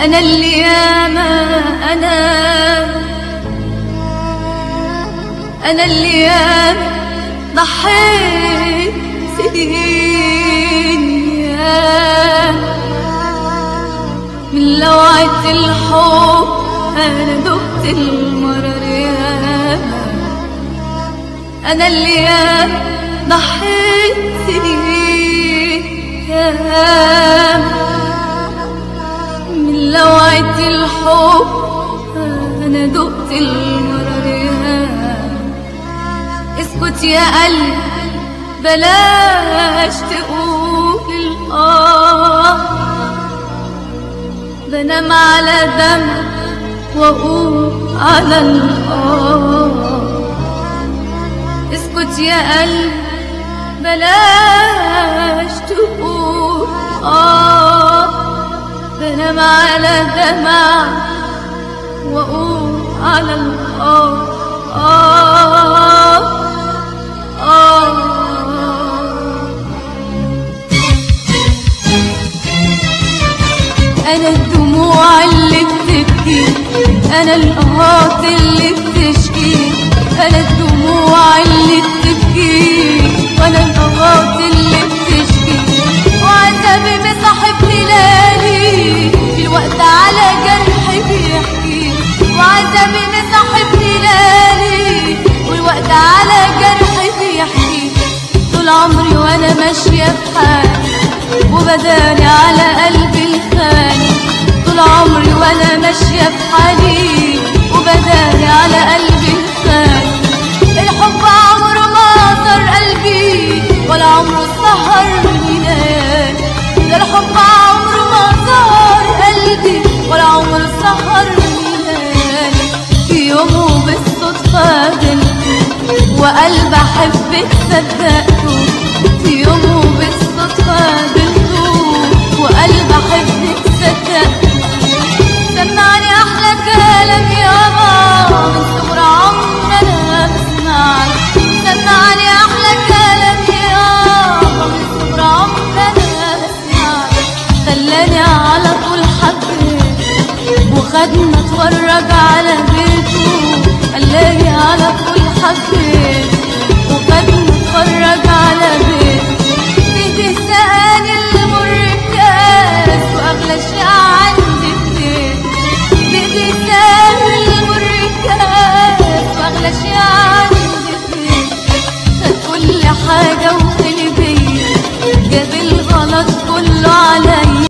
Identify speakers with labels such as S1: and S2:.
S1: أنا اللي ياما أنا أنا اللي ياما ضحيت سنين يا من لوعة الحب أنا دقت المرر ياما أنا اللي ياما ضحيت سنين ياما من لوعة الحب أنا دقت المرر ياما اسكت يا قلبي بلاش تقول الآه بنام على دم وأقوم على الآه اسكت يا قلبي بلاش تقول آه بنام على دمع وأقوم على الآه آه آه أنا الدموع اللي بتبكي أنا الآهات اللي بتشكي أنا الدموع اللي بتبكي وأنا الآهات اللي بتشكي وعذابي مصاحب ليالي في الوقت على جرحي بيحكي وعذابي مصاحب ليالي والوقت على جرحي بيحكي طول عمري وأنا ماشية بحالي وبداني على قلبي الخالي طول عمري وانا ماشيه بحالي وبداني على قلبي الخالي الحب عمره ما صار قلبي ولا عمره سهرني ليالي ده الحب عمره ما صار قلبي ولا عمره سهرني ليالي في يوم بالصدفة قابلته وقلب أحبك صدقته في يوم بالصدفة قابلته وقلب أحبك صدقته سمعني أحلى كلام يابا من صغر عمري أنا بسمعك سمعني أحلى كلام يابا من صغر عمري أنا بسمعك خلاني على طول حبيت وخدنا اتفرج على بيته خلاني على طول حبيت وخدنا اتفرج على بيته